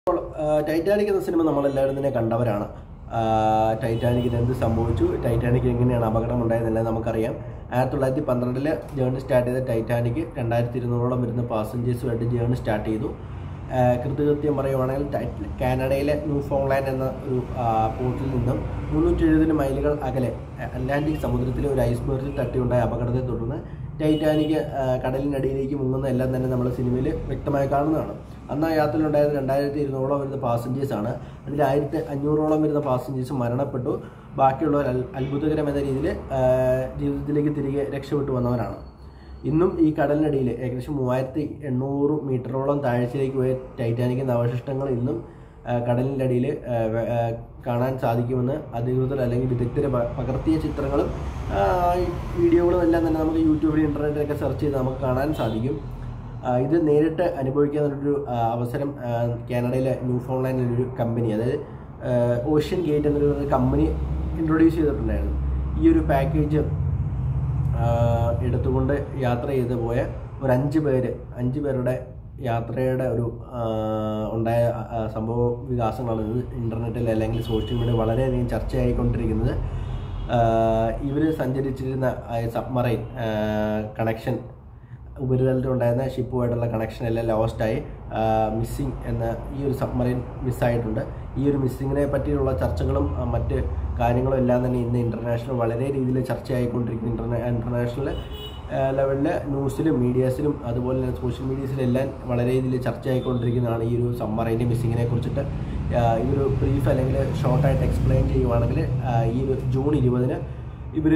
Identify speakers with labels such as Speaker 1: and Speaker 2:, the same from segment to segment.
Speaker 1: അപ്പോൾ ആ, ടൈറ്റാനിക് എന്ന സിനിമ നമ്മളെല്ലാവരും തന്നെ കണ്ടവരാണ് ആ, ടൈറ്റാനിക്കിന് എന്ത് സംഭവിച്ചു ടൈറ്റാനിക് എങ്ങനെയാണ് അപകടം ഉണ്ടായതെന്നെല്ലാം നമുക്കറിയാം ആയിരത്തി തൊള്ളായിരത്തി പന്ത്രണ്ടില് ജേർണി സ്റ്റാർട്ട് ചെയ്ത ടൈറ്റാനിക് രണ്ടായിരത്തി ഇരുന്നൂറോളം വരുന്ന പാസഞ്ചേഴ്സുമായിട്ട് ജേർണി സ്റ്റാർട്ട് ചെയ്തു ആ, കൃത്യകൃത്യം പറയുവാണെങ്കിൽ ടൈ- കാനഡയിലെ ന്യൂ ഫോൺലാൻഡ് എന്ന ഒരു ആ, പോർട്ടിൽ നിന്നും മുന്നൂറ്റി എഴുപത് മൈലുകൾ അകലെ അറ്റ്ലാന്റിക് സമുദ്രത്തിലെ ഒരു ഐസ്ബർഗിൽ തട്ടിയുണ്ടായ അപകടത്തെ തുടർന്ന് ടൈറ്റാനിക് ആ, കടലിനടിയിലേക്ക് മുങ്ങുന്ന എല്ലാം തന്നെ നമ്മൾ സിനിമയിൽ വ്യക്തമായി കാണുന്നതാണ് അന്ന് ആ യാത്രയിലുണ്ടായത് രണ്ടായിരത്തി ഇരുന്നൂറോളം വരുന്ന പാസഞ്ചേഴ്സ് ആണ് അതിൽ ആയിരത്തി അഞ്ഞൂറോളം വരുന്ന പാസഞ്ചേഴ്സ് മരണപ്പെട്ടു ബാക്കിയുള്ളവർ അൽ- അത്ഭുതകരമെന്ന രീതിയിൽ ജീവിതത്തിലേക്ക് തിരികെ രക്ഷപ്പെട്ടു വന്നവരാണ് ഇന്നും ഈ കടലിനടിയിൽ ഏകദേശം മൂവായിരത്തി എണ്ണൂറ് മീറ്ററോളം താഴ്ചയിലേക്ക് പോയ ടൈറ്റാനിക് എന്ന അവശിഷ്ടങ്ങൾ ഇന്നും ആ, കടലിൻ്റെ അടിയിൽ ആ, വ- ആ, കാണാൻ സാധിക്കുമെന്ന് അധികൃതർ അല്ലെങ്കിൽ വിദഗ്ധർ പ- പകർത്തിയ ചിത്രങ്ങളും ആ, ഈ വീഡിയോകളും എല്ലാം തന്നെ നമുക്ക് യൂട്യൂബിൽ ഇൻ്റർനെറ്റിലൊക്കെ സെർച്ച് ചെയ്ത് നമുക്ക് കാണാൻ സാധിക്കും ആ, ഇത് നേരിട്ട് അനുഭവിക്കാനുള്ളൊരു ആ, അവസരം ആ, കാനഡയിലെ ന്യൂ ഫോൺലാൻഡിലെ ഒരു കമ്പനി അതായത് ഓഷ്യൻ ഗേറ്റ് എന്നൊരു കമ്പനി ഇൻട്രൊഡ്യൂസ് ചെയ്തിട്ടുണ്ടായിരുന്നു ഈ ഒരു പാക്കേജ് ആഹ് എടുത്തുകൊണ്ട് യാത്ര ചെയ്ത് പോയ ഒരു അഞ്ച് പേര് അഞ്ച് പേരുടെ യാത്രയുടെ ഒരു ആഹ് ഉണ്ടായ ആഹ് സംഭവ വികാസങ്ങളാണ് ഇത് ഇൻ്റർനെറ്റിൽ അല്ലെങ്കിൽ സോഷ്യൽ മീഡിയ വളരെയധികം ചർച്ചയായിക്കൊണ്ടിരിക്കുന്നത് ഇവർ സഞ്ചരിച്ചിരുന്ന സബ്മറൈൻ കണക്ഷൻ ഉപരിതലത്തിലുണ്ടായിരുന്ന ഷിപ്പുമായിട്ടുള്ള കണക്ഷൻ എല്ലാം ലോസ്റ്റായി മിസ്സിങ് എന്ന ഈ ഒരു സബ്മറൈൻ മിസ്സായിട്ടുണ്ട് ഈ ഒരു മിസ്സിങ്ങിനെ പറ്റിയുള്ള ചർച്ചകളും ആ, മറ്റ് കാര്യങ്ങളും എല്ലാം തന്നെ ഇന്ന് ഇൻ്റർനാഷണൽ വളരെ രീതിയിൽ ചർച്ചയായിക്കൊണ്ടിരിക്കുന്നു ഇൻ്റർനാ ഇൻ്റർനാഷണൽ ലെവലിൽ ന്യൂസിലും മീഡിയാസിലും അതുപോലെ തന്നെ സോഷ്യൽ മീഡിയസിലും എല്ലാം വളരെ രീതിയിൽ ചർച്ചയായിക്കൊണ്ടിരിക്കുന്നതാണ് ഈ ഒരു സബ്മറൈൻ്റെ മിസ്സിങ്ങിനെ കുറിച്ചിട്ട് ആ, ഈ ഒരു ബ്രീഫ് അല്ലെങ്കിൽ ഷോർട്ടായിട്ട് എക്സ്പ്ലെയിൻ ചെയ്യുവാണെങ്കിൽ ആ, ഈ ഒരു ജൂൺ ഇരുപതിന് ഇവർ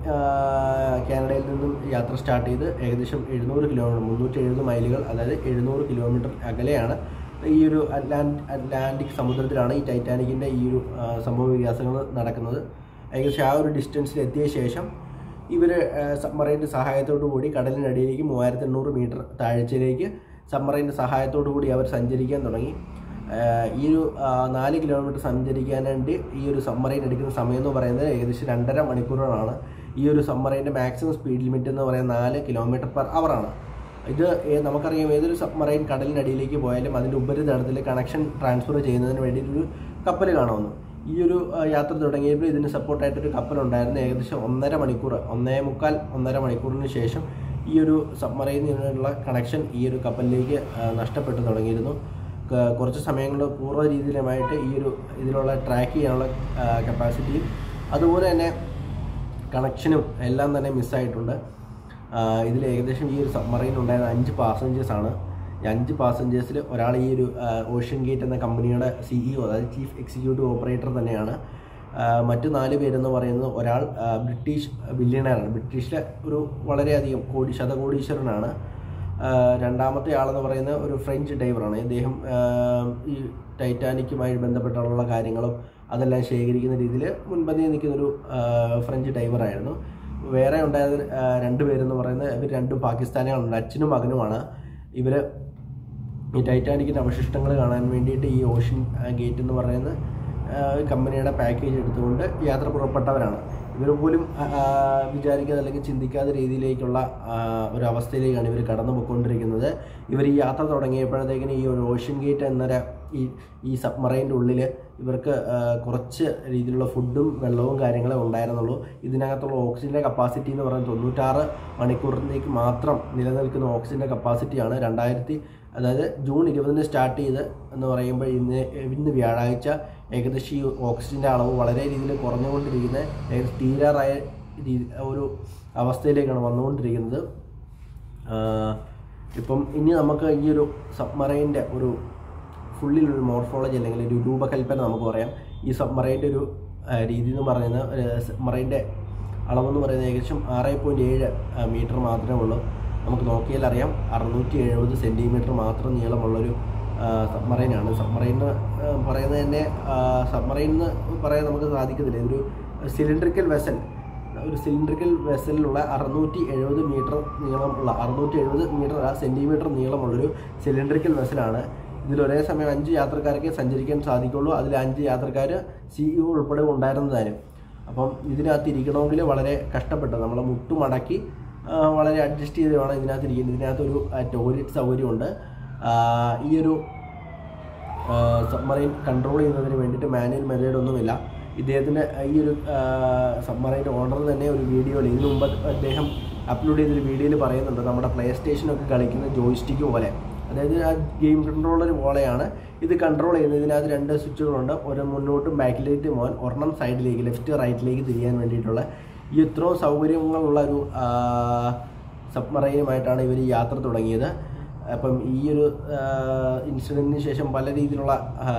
Speaker 1: കാനഡയിൽ നിന്നും യാത്ര സ്റ്റാർട്ട് ചെയ്ത് ഏകദേശം എഴുന്നൂറ് കിലോമീറ്റർ മുന്നൂറ്റി എഴുപത് മൈലുകൾ അതായത് എഴുന്നൂറ് കിലോമീറ്റർ അകലെയാണ് ഈ ഒരു അറ്റ്ലാന്റ് അറ്റ്ലാന്റിക് സമുദ്രത്തിലാണ് ഈ ടൈറ്റാനിക്കിൻ്റെ ഈ ഒരു ആ, സംഭവ വികാസങ്ങൾ നടക്കുന്നത് ഏകദേശം ആ ഒരു ഡിസ്റ്റൻസിൽ എത്തിയ ശേഷം ഇവർ സബ്മറൈൻ്റെ സഹായത്തോടു കൂടി കടലിനടിയിലേക്ക് മൂവായിരത്തി എണ്ണൂറ് മീറ്റർ താഴ്ചയിലേക്ക് സബ്മറൈൻ്റെ സഹായത്തോടു കൂടി അവർ സഞ്ചരിക്കാൻ തുടങ്ങി ആഹ് ഈ ഒരു ആഹ് നാല് കിലോമീറ്റർ സഞ്ചരിക്കാൻ വേണ്ടി ഈ ഒരു സബ്മറൈൻ എടുക്കുന്ന സമയം എന്ന് പറയുന്നത് ഏകദേശം രണ്ടര മണിക്കൂറുകളാണ് ഈ ഒരു സബ്മറൈൻ്റെ മാക്സിമം സ്പീഡ് ലിമിറ്റ് എന്ന് പറയുന്നത് നാല് കിലോമീറ്റർ പെർ ആണ് ഇത് ഏ- നമുക്കറിയാം ഏതൊരു സബ്മറൈൻ കടലിനടിയിലേക്ക് പോയാലും അതിൻ്റെ ഉപരിതലത്തിൽ കണക്ഷൻ ട്രാൻസ്ഫർ ചെയ്യുന്നതിന് വേണ്ടിയിട്ട് ഒരു കപ്പൽ കാണുമെന്ന് ഈ ഒരു ആ, യാത്ര തുടങ്ങിയപ്പോൾ ഇതിന് സപ്പോർട്ടായിട്ടൊരു കപ്പലുണ്ടായിരുന്നു ഏകദേശം ഒന്നര മണിക്കൂർ ഒന്നേ മുക്കാൽ ഒന്നര മണിക്കൂറിന് ശേഷം ഈ ഒരു സബ്മറൈനിൽ നിന്നുള്ള കണക്ഷൻ ഈ ഒരു കപ്പലിലേക്ക് ആ, നഷ്ടപ്പെട്ടു തുടങ്ങിയിരുന്നു ക- കുറച്ച് സമയങ്ങൾ പൂർവ്വ രീതിയിലുമായിട്ട് ഈ ഒരു ഇതിലുള്ള ട്രാക്ക് ചെയ്യാനുള്ള കപ്പാസിറ്റിയും അതുപോലെ തന്നെ കണക്ഷനും എല്ലാം തന്നെ മിസ്സായിട്ടുണ്ട് ഇതിൽ ഏകദേശം ഈ ഒരു സബ്മറൈൻ ഉണ്ടായിരുന്ന അഞ്ച് പാസഞ്ചേഴ്സ് ആണ് ഈ അഞ്ച് പാസഞ്ചേഴ്സിൽ ഒരാൾ ഈ ഒരു ഓഷ്യൻ ഗേറ്റ് എന്ന കമ്പനിയുടെ സിഇഒ അതായത് ചീഫ് എക്സിക്യൂട്ടീവ് ഓപ്പറേറ്റർ തന്നെയാണ് ആ, മറ്റു നാല് പേരെന്ന് പറയുന്നത് ഒരാൾ ആ, ബ്രിട്ടീഷ് ബില്യണറാണ് ബ്രിട്ടീഷിലെ ഒരു വളരെയധികം കോടി ശതകോടീശ്വരനാണ് ആ, രണ്ടാമത്തെ ആളെന്ന് പറയുന്നത് ഒരു ഫ്രഞ്ച് ഡൈവറാണ് ഇദ്ദേഹം ആ, ഈ ടൈറ്റാനിക്കുമായി ബന്ധപ്പെട്ടുള്ള കാര്യങ്ങളും അതെല്ലാം ശേഖരിക്കുന്ന രീതിയിൽ മുൻപന്തിയിൽ നിൽക്കുന്നൊരു ആ, ഫ്രഞ്ച് ഡൈവറായിരുന്നു വേറെ ഉണ്ടായത് ആ, രണ്ട് പേരെന്ന് പറയുന്നത് ഇവർ രണ്ടും പാകിസ്ഥാനികളാണ് അച്ഛനും മകനുമാണ് ഇവർ ഈ ടൈറ്റാനിക്കിൻ്റെ അവശിഷ്ടങ്ങൾ കാണാൻ വേണ്ടിയിട്ട് ഈ ഓഷ്യൻ ഗേറ്റ് എന്ന് പറയുന്ന ആ, കമ്പനിയുടെ പാക്കേജ് എടുത്തുകൊണ്ട് യാത്ര പുറപ്പെട്ടവരാണ് ഇവർ പോലും ആ, ആ, വിചാരിക്കാതെ അല്ലെങ്കിൽ ചിന്തിക്കാത്ത രീതിയിലേക്കുള്ള ആ, ഒരു അവസ്ഥയിലേക്കാണ് ഇവർ കടന്നു പോയിക്കൊണ്ടിരിക്കുന്നത് ഇവർ ഈ യാത്ര തുടങ്ങിയപ്പോഴത്തേക്കിന് ഈ ഒരു ഓഷ്യൻ ഗേറ്റ് എന്നൊരു ഈ ഈ സബ്മറൈൻ്റെ ഉള്ളിൽ ഇവർക്ക് ആ, കുറച്ച് രീതിയിലുള്ള ഫുഡും വെള്ളവും കാര്യങ്ങളെ ഉണ്ടായിരുന്നുള്ളൂ ഇതിനകത്തുള്ള ഓക്സിജൻ്റെ കപ്പാസിറ്റി എന്ന് പറയുന്നത് തൊണ്ണൂറ്റാറ് മണിക്കൂറിലേക്ക് മാത്രം നിലനിൽക്കുന്ന ഓക്സിജൻ്റെ കപ്പാസിറ്റിയാണ് രണ്ടായിരത്തി അതായത് ജൂൺ ഇരുപതിന് സ്റ്റാർട്ട് ചെയ്ത് എന്ന് പറയുമ്പോൾ ഇന്ന് ഇന്ന് വ്യാഴാഴ്ച ഏകദേശം ഈ ഓക്സിജൻ്റെ അളവ് വളരെ രീതിയിൽ കുറഞ്ഞുകൊണ്ടിരിക്കുന്ന ഏകദേശം തീരാറായ രീതി ഒരു അവസ്ഥയിലേക്കാണ് വന്നുകൊണ്ടിരിക്കുന്നത് ആഹ് ഇപ്പം ഇനി നമുക്ക് ഈ ഒരു സബ്മറൈൻ്റെ ഒരു ഫുള്ളിലൊരു മോർഫോളജി അല്ലെങ്കിൽ ഒരു രൂപകൽപ്പന നമുക്ക് പറയാം ഈ സബ്മറൈൻ്റെ ഒരു ആ, രീതി എന്ന് പറയുന്നത് ഒരു സബ്മറൈൻ്റെ അളവെന്ന് പറയുന്നത് ഏകദേശം ആറ് പോയിൻറ്റ് ഏഴ് മീറ്റർ മാത്രമേ ഉള്ളൂ നമുക്ക് നോക്കിയാൽ അറിയാം അറുന്നൂറ്റി എഴുപത് സെൻറ്റിമീറ്റർ മാത്രം നീളമുള്ളൊരു സബ്മറൈനാണ് സബ്മറൈൻ എന്ന് ആ, പറയുന്നത് തന്നെ സബ്മറൈൻ എന്ന് പറയാൻ നമുക്ക് സാധിക്കത്തില്ല ഇതൊരു സിലിണ്ടറിക്കൽ വെസൽ ഒരു സിലിണ്ടറിക്കൽ വെസലിലുള്ള അറുന്നൂറ്റി എഴുപത് മീറ്റർ നീളമുള്ള അറുന്നൂറ്റി എഴുപത് മീറ്റർ സെൻറ്റിമീറ്റർ നീളമുള്ളൊരു സിലിണ്ടറിക്കൽ വെസലാണ് ഇതിൽ ഒരേ സമയം അഞ്ച് യാത്രക്കാർക്ക് സഞ്ചരിക്കാൻ സാധിക്കുള്ളൂ അതിൽ അഞ്ച് യാത്രക്കാർ സിഇഒ ഉൾപ്പെടെ ഉണ്ടായിരുന്നതാനും അപ്പം ഇതിനകത്ത് ഇരിക്കണമെങ്കിൽ വളരെ കഷ്ടപ്പെട്ട് നമ്മൾ മുട്ടുമടക്കി ആ, വളരെ അഡ്ജസ്റ്റ് ചെയ്ത് വേണം ഇതിനകത്ത് ഇരിക്കുന്നത് ഇതിനകത്തൊരു ടോയ്ലറ്റ് സൗകര്യമുണ്ട് ആ, ഈ ഒരു സബ്മറൈൻ കൺട്രോൾ ചെയ്യുന്നതിന് വേണ്ടിയിട്ട് മാനുവൽ മെത്തേഡ് ഒന്നുമില്ല ഇദ്ദേഹത്തിൻ്റെ ഈ ഒരു സബ്മറൈൻ്റെ ഓണർ തന്നെ ഒരു വീഡിയോയിൽ ഇതിനു മുമ്പ് അദ്ദേഹം അപ്ലോഡ് ചെയ്തൊരു വീഡിയോയിൽ പറയുന്നുണ്ട് നമ്മുടെ പ്ലേ സ്റ്റേഷനൊക്കെ കളിക്കുന്ന ജോയിസ്റ്റിക്ക് പോലെ അതായത് ആ ഗെയിം കൺട്രോളർ പോലെയാണ് ഇത് കൺട്രോൾ ചെയ്യുന്നത് ഇതിനകത്ത് രണ്ട് സ്വിച്ചുകളുണ്ട് ഒരു മുന്നോട്ടും ബാക്കിലേക്ക് പോകാൻ ഒരെണ്ണം സൈഡിലേക്ക് ലെഫ്റ്റ് റൈറ്റിലേക്ക് തിരിയാൻ വേണ്ടിയിട്ടുള്ള ഈ ഇത്രയും സൗകര്യങ്ങളുള്ള ഒരു സബ്മറൈനുമായിട്ടാണ് ഇവർ യാത്ര തുടങ്ങിയത് അപ്പം ഈ ഒരു ഇൻസിഡൻറ്റിന് ശേഷം പല രീതിയിലുള്ള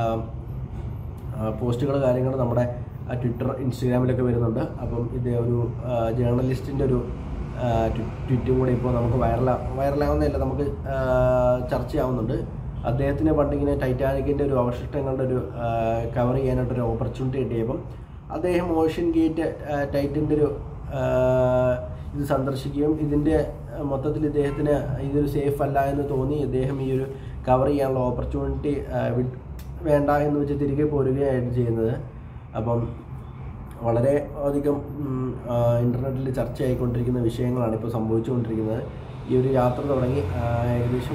Speaker 1: പോസ്റ്റുകൾ കാര്യങ്ങൾ നമ്മുടെ ആ, ട്വിറ്റർ ഇൻസ്റ്റഗ്രാമിലൊക്കെ വരുന്നുണ്ട് അപ്പം ഇത് ഒരു ജേർണലിസ്റ്റിൻ്റെ ഒരു ആ, ട്വി- ട്വീറ്റും കൂടെ ഇപ്പോൾ നമുക്ക് വൈറലാ വൈറലാവുന്നതല്ല നമുക്ക് ആ, ചർച്ചയാവുന്നുണ്ട് അദ്ദേഹത്തിന് പണ്ടിങ്ങനെ ടൈറ്റാനിക്കിൻ്റെ ഒരു അവശിഷ്ടങ്ങളുടെ ഒരു കവർ ചെയ്യാനായിട്ടൊരു ഓപ്പർച്യൂണിറ്റി കിട്ടിയപ്പം അദ്ദേഹം ഓഷ്യൻ ഗേറ്റ് ടൈറ്റിൻ്റെ ഒരു ആ, ഇത് സന്ദർശിക്കുകയും ഇതിൻ്റെ മൊത്തത്തിൽ ഇദ്ദേഹത്തിന് ഇതൊരു സേഫ് അല്ല എന്ന് തോന്നി ഇദ്ദേഹം ഈ ഒരു കവർ ചെയ്യാനുള്ള ഓപ്പർച്യൂണിറ്റി വേണ്ട എന്ന് വെച്ച് തിരികെ പോരുകയായിട്ട് ചെയ്യുന്നത് അപ്പം വളരെ അധികം ഇൻ്റർനെറ്റിൽ ചർച്ചയായിക്കൊണ്ടിരിക്കുന്ന വിഷയങ്ങളാണ് ഇപ്പോൾ സംഭവിച്ചുകൊണ്ടിരിക്കുന്നത് ഈ ഒരു യാത്ര തുടങ്ങി ആ, ഏകദേശം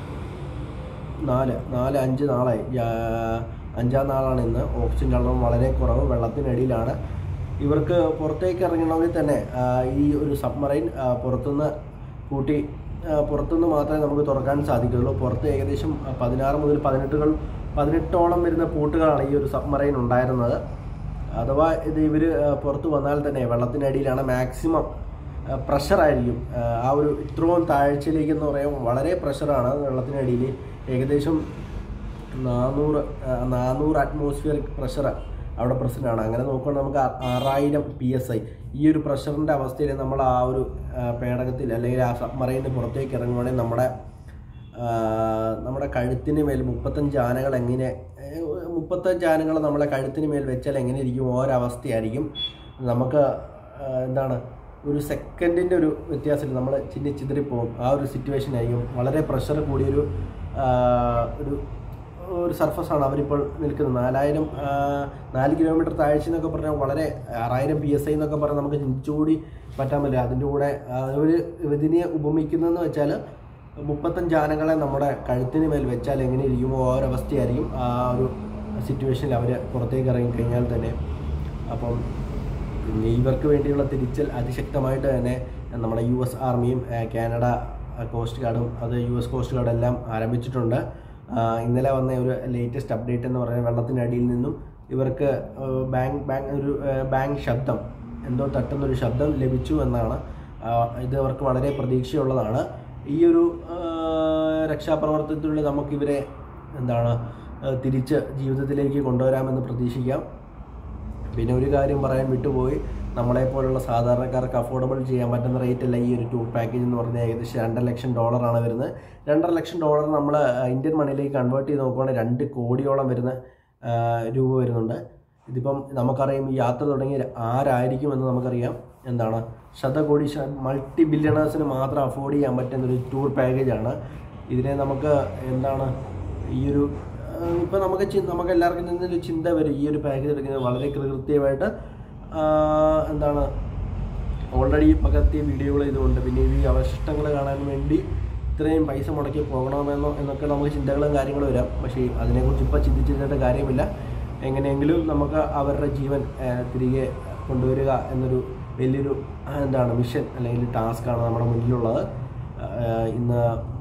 Speaker 1: നാല് നാല് അഞ്ച് നാളായി യാ- അഞ്ചാം നാളാണ് ഇന്ന് ഓക്സിജൻ കളറും വളരെ കുറവ് വെള്ളത്തിനടിയിലാണ് ഇവർക്ക് പുറത്തേക്ക് ഇറങ്ങണമെങ്കിൽ തന്നെ ആ, ഈ ഒരു സബ്മറൈൻ ആ, പുറത്തുനിന്ന് കൂട്ടി ആ, പുറത്തുനിന്ന് മാത്രമേ നമുക്ക് തുറക്കാൻ സാധിക്കുകയുള്ളൂ പുറത്ത് ഏകദേശം പതിനാറ് മുതൽ പതിനെട്ടുകൾ പതിനെട്ടോളം വരുന്ന പൂട്ടുകളാണ് ഈ ഒരു സബ്മറൈൻ ഉണ്ടായിരുന്നത് അഥവാ ഇത് ഇവർ പുറത്ത് വന്നാൽ തന്നെ വെള്ളത്തിനടിയിലാണ് മാക്സിമം പ്രഷറായിരിക്കും ആ ഒരു ഇത്രയും താഴ്ചയിലേക്ക് എന്ന് പറയുമ്പോൾ വളരെ പ്രഷറാണ് വെള്ളത്തിനടിയിൽ ഏകദേശം നാനൂറ് ആ, നാനൂറ് അറ്റ്മോസ്ഫിയറിക് പ്രഷർ അവിടെ പ്രസൻ്റ് ആണ് അങ്ങനെ നോക്കുമ്പോൾ നമുക്ക് ആ- ആറായിരം പി എസ് ഐ ഈ ഒരു പ്രഷറിൻ്റെ അവസ്ഥയിൽ നമ്മൾ ആ ഒരു ആ, പേടകത്തിൽ അല്ലെങ്കിൽ ആ സബ്മറൈൻ്റെ പുറത്തേക്ക് ഇറങ്ങുവാണെങ്കിൽ നമ്മുടെ ആ, നമ്മുടെ കഴുത്തിന് മേൽ മുപ്പത്തഞ്ച് ആനകൾ എങ്ങനെ ഏ, മുപ്പത്തഞ്ച് ആനകൾ നമ്മളെ കഴുത്തിന് മേൽ വെച്ചാൽ എങ്ങനെ ഇരിക്കും ഓരവസ്ഥയായിരിക്കും നമുക്ക് ആ, എന്താണ് ഒരു സെക്കൻഡിൻ്റെ ഒരു വ്യത്യാസത്തിൽ നമ്മൾ ചിന്നി ചിതറിപ്പോകും ആ ഒരു സിറ്റുവേഷൻ ആയിരിക്കും വളരെ പ്രഷർ കൂടിയൊരു ആ, ഒരു ഒരു സർഫസാണ് അവരിപ്പോൾ നിൽക്കുന്നത് നാലായിരം ആ, നാല് കിലോമീറ്റർ താഴ്ച എന്നൊക്കെ പറഞ്ഞാൽ വളരെ ആറായിരം പി എസ് ഐ എന്നൊക്കെ പറഞ്ഞാൽ നമുക്ക് ചിന്തിച്ചുകൂടി പറ്റാൻ പറ്റില്ല അതിൻ്റെ കൂടെ ആ, ഒരു ഇതിനെ ഉപമിക്കുന്നതെന്ന് വെച്ചാൽ മുപ്പത്തഞ്ച് ആനകളെ നമ്മുടെ കഴുത്തിന് മേൽ വെച്ചാൽ എങ്ങനെ ഇരിക്കുമോ ആ ഒരു അവസ്ഥയായിരിക്കും ആ ഒരു സിറ്റുവേഷനിൽ അവർ പുറത്തേക്ക് ഇറങ്ങിക്കഴിഞ്ഞാൽ തന്നെ അപ്പം പിന്നെ ഇവർക്ക് വേണ്ടിയുള്ള തിരിച്ചൽ അതിശക്തമായിട്ട് തന്നെ നമ്മുടെ യു എസ് ആർമിയും ആ, കാനഡ ആ, കോസ്റ്റ് ഗാർഡും അത് യു എസ് കോസ്റ്റ് ഗാർഡ് എല്ലാം ആരംഭിച്ചിട്ടുണ്ട് ആ, ഇന്നലെ വന്ന ഒരു ലേറ്റസ്റ്റ് അപ്ഡേറ്റ് എന്ന് പറയുന്നത് വെള്ളത്തിനടിയിൽ നിന്നും ഇവർക്ക് ആ, ബാങ്ക് ബാങ്ക് ഒരു ആ, ബാങ്ക് ശബ്ദം എന്തോ തട്ടുന്നൊരു ശബ്ദം ലഭിച്ചു എന്നാണ് ആ, ഇത് അവർക്ക് വളരെ പ്രതീക്ഷയുള്ളതാണ് ഈ ഒരു ആ, രക്ഷാപ്രവർത്തനത്തിലൂടെ നമുക്കിവരെ എന്താണ് ആ, തിരിച്ച് ജീവിതത്തിലേക്ക് കൊണ്ടുവരാമെന്ന് പ്രതീക്ഷിക്കാം പിന്നെ ഒരു കാര്യം പറയാൻ വിട്ടുപോയി നമ്മളെപ്പോലുള്ള സാധാരണക്കാർക്ക് അഫോർഡബിൾ ചെയ്യാൻ പറ്റുന്ന റേറ്റ് അല്ല ഈ ഒരു ടൂർ പാക്കേജ് എന്ന് പറഞ്ഞാൽ ഏകദേശം രണ്ടര ലക്ഷം ഡോളറാണ് വരുന്നത് രണ്ടര ലക്ഷം ഡോളർ നമ്മൾ ഇന്ത്യൻ മണിയിലേക്ക് കൺവേർട്ട് ചെയ്ത് നോക്കുവാണെങ്കിൽ രണ്ട് കോടിയോളം വരുന്ന ആ, രൂപ വരുന്നുണ്ട് ഇതിപ്പം നമുക്കറിയാം ഈ യാത്ര തുടങ്ങി ആരായിരിക്കും എന്ന് നമുക്കറിയാം എന്താണ് ശതകോടി മൾട്ടി ബില്യണേഴ്സിന് മാത്രം അഫോർഡ് ചെയ്യാൻ പറ്റുന്ന ഒരു ടൂർ പാക്കേജാണ് ഇതിനെ നമുക്ക് എന്താണ് ഈ ഒരു ഇപ്പം നമുക്ക് ചി- നമുക്ക് എല്ലാവർക്കും നിന്നൊരു ചിന്ത വരും ഈ ഒരു പാക്കേജ് എടുക്കുന്നത് വളരെ കൃത്യമായിട്ട് ആ, എന്താണ് ഓൾറെഡി പകർത്തിയ വീഡിയോകൾ ഇതുകൊണ്ട് പിന്നെ ഈ അവശിഷ്ടങ്ങൾ കാണാൻ വേണ്ടി ഇത്രയും പൈസ മുടക്കി പോകണമെന്നോ എന്നൊക്കെ നമുക്ക് ചിന്തകളും കാര്യങ്ങളും വരാം പക്ഷേ അതിനെക്കുറിച്ച് ഇപ്പോൾ ചിന്തിച്ചിട്ട് കാര്യമില്ല എങ്ങനെയെങ്കിലും നമുക്ക് അവരുടെ ജീവൻ ആ, തിരികെ കൊണ്ടുവരിക എന്നൊരു വലിയൊരു ആ, എന്താണ് മിഷൻ അല്ലെങ്കിൽ ടാസ്ക്കാണ് നമ്മുടെ മുന്നിലുള്ളത് ആ, ഇന്ന്